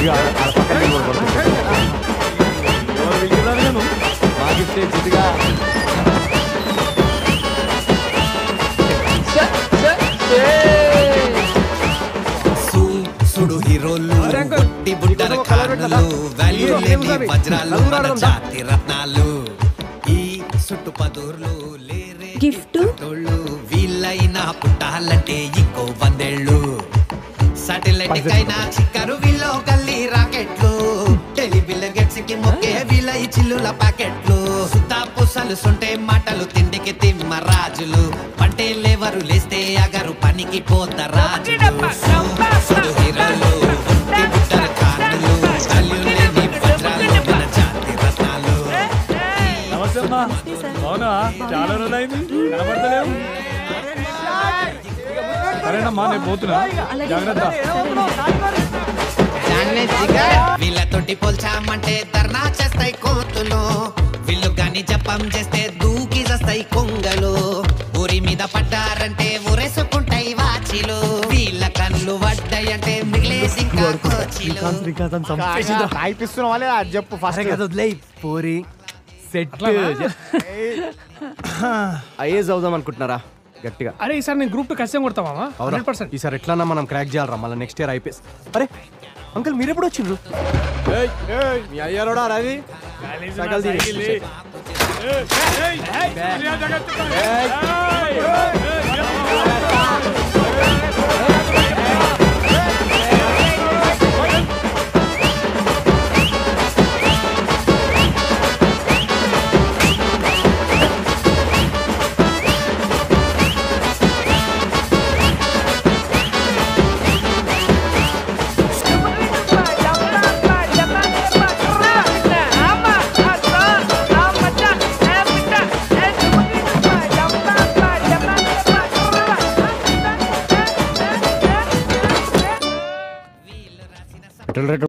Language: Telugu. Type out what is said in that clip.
ఇక ఆ పక్కన నిలబడి పడుకుంటా. ఎవరు పిలిచినారు నేను మా గిఫ్ట్ చిట్టుగా సుడు హీరోలు బుట్టి బుట్టర కానులు వాల్యూ లేని వజ్రాలు మన జాతి రత్నాలు ఈ చుట్టు పదూర్లు లేరే గిఫ్ట్ తోళ్ళు వీళ్ళైనా పుట్టాలంటే ఇంకో వందేళ్ళు సాటిలైట్ కైనా చిక్కరు వీళ్ళు గల్లీ రాకెట్లు టెలివిజన్ గెట్స్ కి మొక్కే వీళ్ళ ఈ చిల్లుల ప్యాకెట్లు సుతా పూసలు సుంటే మాటలు తిండికి తిమ్మ రాజులు పంటే లేవరు లేస్తే అగరు పనికి పోత రాజులు సుడు హీరోలు బుట్టి బుట్టల కానులు వాల్యూ లేని వజ్రాలు మన జాతి రత్నాలు నమస్తే అమ్మా అవునా చాలా రోజులైంది కనబడతలేవు సరేనమ్మా నేను పోతున్నా జాగ్రత్త వీళ్ళతోటి పోల్చామంటే ధర్నా చేస్తాయి కోతులు వీళ్ళు గాని జపం చేస్తే దూకి చేస్తాయి కొంగలు ఊరి మీద పడ్డారంటే ఊరేసుకుంటాయి వాచిలు వీళ్ళ కళ్ళు పడ్డాయంటే మిగిలేసి ఇంకా కోచిలు రాయిపిస్తున్నావా లేదా అది చెప్పు ఫస్ట్ కదా వదిలేయ్ పోరి సెట్ ఐఏఎస్ అవుదాం అనుకుంటున్నారా గట్టిగా అరే ఈసారి నేను గ్రూప్ టూ ఖచ్చితంగా కొడతావా అవునా హండ్రెడ్ పర్సెంట్ ఈసారి ఎట్లన్నా మనం క్రాక్ చేయాలరా మళ్ళీ నెక్స్ట్ ఇయర్ ఐపీఎస్ అరే అంకుల్ మీరు ఎప్పుడు వచ్చిండ్రు మీ అయ్యారోడా రవి సకల్ తీరి. Petrol rate